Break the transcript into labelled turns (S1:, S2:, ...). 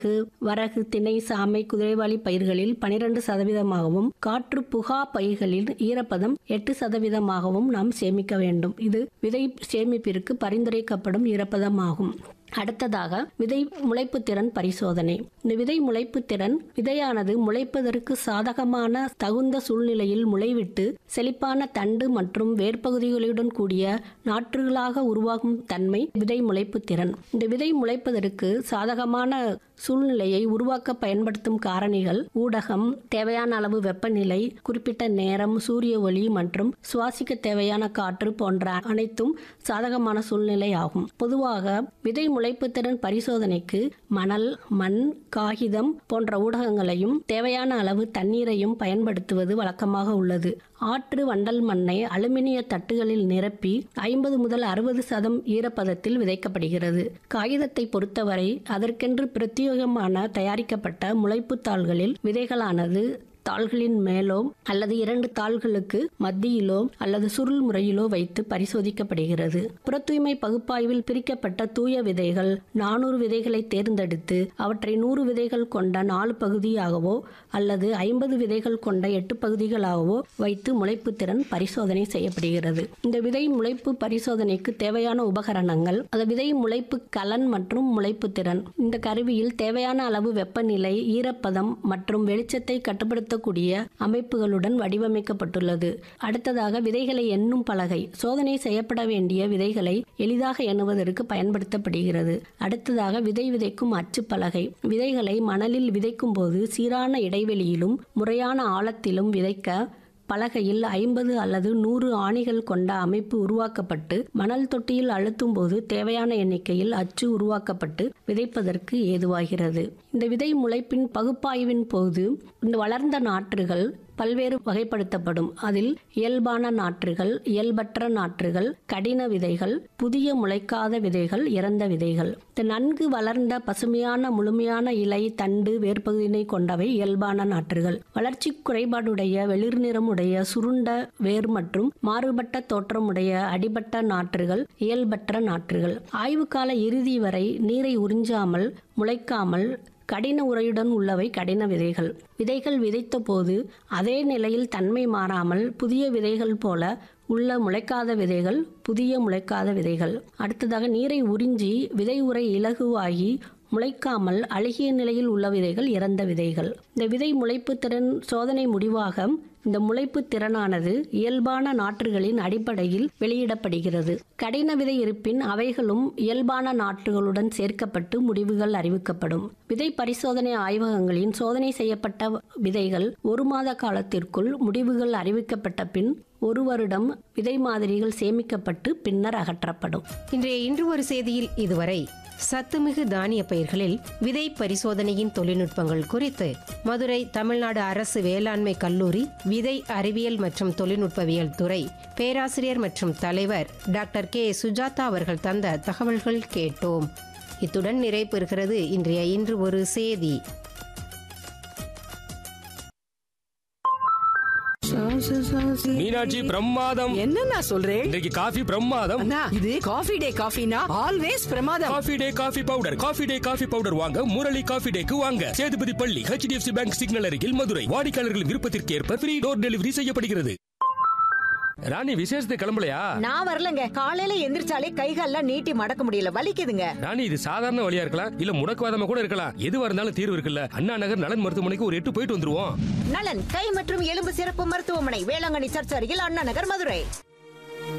S1: வரகு திணை சாமை குதிரைவாலி பயிர்களில் பனிரெண்டு சதவீதமாகவும் காற்று புகா பயிர்களில் ஈரப்பதம் எட்டு சதவீதமாகவும் நாம் சேமிக்க வேண்டும் இது விதை சேமிப்பிற்கு பரிந்துரைக்கப்படும் ஈரப்பதமாகும் அடுத்ததாக விதை முளைப்பு திறன் பரிசோதனை இந்த விதை முளைப்பு திறன் விதையானது முளைப்பதற்கு சாதகமான தகுந்த சூழ்நிலையில் முளைவிட்டு செழிப்பான தண்டு மற்றும் வேர்ப்பகுதிகளுடன் கூடிய நாற்றுகளாக உருவாகும் தன்மை விதை முளைப்பு திறன் இந்த விதை முளைப்பதற்கு சாதகமான சூழ்நிலையை உருவாக்க பயன்படுத்தும் காரணிகள் ஊடகம் தேவையான அளவு வெப்பநிலை குறிப்பிட்ட நேரம் சூரிய ஒளி மற்றும் சுவாசிக்க தேவையான காற்று போன்ற அனைத்தும் சாதகமான சூழ்நிலை ஆகும் பொதுவாக விதை முளைப்புத்திறன் பரிசோதனைக்கு மணல் மண் காகிதம் போன்ற ஊடகங்களையும் தேவையான அளவு தண்ணீரையும் பயன்படுத்துவது வழக்கமாக உள்ளது ஆற்று வண்டல் மண்ணை அலுமினிய தட்டுகளில் நிரப்பி ஐம்பது முதல் அறுபது சதம் ஈரப்பதத்தில் விதைக்கப்படுகிறது காகிதத்தை பொறுத்தவரை அதற்கென்று பிரத்யேகமான தயாரிக்கப்பட்ட முளைப்புத் தாள்களில் விதைகளானது தாள்களின் மேலோ அல்லது இரண்டு தாள்களுக்கு மத்தியிலோ அல்லது சுருள் முறையிலோ வைத்து பரிசோதிக்கப்படுகிறது புற தூய்மை பகுப்பாய்வில் பிரிக்கப்பட்ட தூய விதைகள் நானூறு விதைகளை தேர்ந்தெடுத்து அவற்றை நூறு விதைகள் கொண்ட நாலு பகுதியாகவோ அல்லது ஐம்பது விதைகள் கொண்ட எட்டு பகுதிகளாகவோ வைத்து முளைப்பு திறன் பரிசோதனை செய்யப்படுகிறது இந்த விதை முளைப்பு பரிசோதனைக்கு தேவையான உபகரணங்கள் அது விதை முளைப்பு கலன் மற்றும் முளைப்பு திறன் இந்த கருவியில் தேவையான அளவு வெப்பநிலை ஈரப்பதம் மற்றும் வெளிச்சத்தை கட்டுப்படுத்தக்கூடிய அமைப்புகளுடன் வடிவமைக்கப்பட்டுள்ளது அடுத்ததாக விதைகளை எண்ணும் பலகை சோதனை செய்யப்பட வேண்டிய விதைகளை எளிதாக எண்ணுவதற்கு பயன்படுத்தப்படுகிறது அடுத்ததாக விதை விதைக்கும் அச்சு பலகை விதைகளை மணலில் விதைக்கும் போது சீரான இடைவெளியிலும் முறையான ஆழத்திலும் விதைக்க பலகையில் ஐம்பது அல்லது நூறு ஆணிகள் கொண்ட அமைப்பு உருவாக்கப்பட்டு மணல் தொட்டியில் அழுத்தும் போது தேவையான எண்ணிக்கையில் அச்சு உருவாக்கப்பட்டு விதைப்பதற்கு ஏதுவாகிறது இந்த விதை முளைப்பின் பகுப்பாய்வின் போது இந்த வளர்ந்த நாற்றுகள் பல்வேறு வகைப்படுத்தப்படும் அதில் இயல்பான நாற்றுகள் இயல்பற்ற நாற்றுகள் கடின விதைகள் புதிய முளைக்காத விதைகள் இறந்த விதைகள் இந்த நன்கு வளர்ந்த பசுமையான முழுமையான இலை தண்டு வேர்ப்பகுதியினை கொண்டவை இயல்பான நாற்றுகள் வளர்ச்சி குறைபாடுடைய வெளிர் நிறமுடைய சுருண்ட வேர் மற்றும் மாறுபட்ட தோற்றமுடைய அடிபட்ட நாற்றுகள் இயல்பற்ற நாற்றுகள் ஆய்வுக்கால இறுதி வரை நீரை உறிஞ்சாமல் முளைக்காமல் கடின உரையுடன் உள்ளவை கடின விதைகள் விதைகள் விதைத்த போது அதே நிலையில் தன்மை மாறாமல் புதிய விதைகள் போல உள்ள முளைக்காத விதைகள் புதிய முளைக்காத விதைகள் அடுத்ததாக நீரை உறிஞ்சி விதை உரை இலகுவாகி முளைக்காமல் அழுகிய நிலையில் உள்ள விதைகள் இறந்த விதைகள் இந்த விதை முளைப்பு திறன் சோதனை முடிவாக இந்த முளைப்பு திறனானது இயல்பான நாற்றுகளின் அடிப்படையில் வெளியிடப்படுகிறது கடின விதை இருப்பின் அவைகளும் இயல்பான நாற்றுகளுடன் சேர்க்கப்பட்டு முடிவுகள் அறிவிக்கப்படும் விதை பரிசோதனை ஆய்வகங்களின் சோதனை செய்யப்பட்ட விதைகள் ஒரு மாத காலத்திற்குள் முடிவுகள் அறிவிக்கப்பட்ட பின் ஒரு வருடம் விதை மாதிரிகள் சேமிக்கப்பட்டு பின்னர் அகற்றப்படும்
S2: இன்றைய இன்று ஒரு செய்தியில் இதுவரை சத்துமிகு தானிய பயிர்களில் விதை பரிசோதனையின் தொழில்நுட்பங்கள் குறித்து மதுரை தமிழ்நாடு அரசு வேளாண்மை கல்லூரி விதை அறிவியல் மற்றும் தொழில்நுட்பவியல் துறை பேராசிரியர் மற்றும் தலைவர் டாக்டர் கே சுஜாதா அவர்கள் தந்த தகவல்கள் கேட்டோம் இத்துடன் நிறைவு பெறுகிறது இன்றைய இன்று ஒரு செய்தி
S3: மீனாட்சி பிரமாதம்
S4: என்ன நான் சொல்றேன்
S3: இன்றைக்கு காஃபி பிரமாதம்
S4: அண்ணா இது காஃபி டே காஃபினா ஆல்வேஸ் பிரமாதம்
S3: coffee day coffee powder coffee day coffee powder வாங்க முரளி காஃபி டேக்கு வாங்க சேதுபதி பள்ளி ஹெச்டிஎஃப்சி பேங்க் சிக்னல் அருகில் மதுரை வாடிக்கையாளர்கள் விருப்பத்திற்கு ஏற்ப ஃப்ரீ டோர் டெலிவரி செய்யப்படுகிறது ராணி விசேஷத்தை கிளம்பலையா
S5: நான் வரலங்க காலையில எந்திரிச்சாலே கைகால்லாம் நீட்டி மடக்க முடியல வலிக்குதுங்க
S3: ராணி இது சாதாரண வழியா இருக்கலாம் இல்ல முடக்குவாதமா கூட இருக்கலாம் எதுவா இருந்தாலும் தீர்வு இருக்குல்ல அண்ணா நகர் நலன் மருத்துவமனைக்கு ஒரு எட்டு போயிட்டு வந்துருவோம்
S5: நலன் கை மற்றும் எலும்பு சிறப்பு மருத்துவமனை வேளாங்கண்ணி சர்ச் அருகில் அண்ணா நகர் மதுரை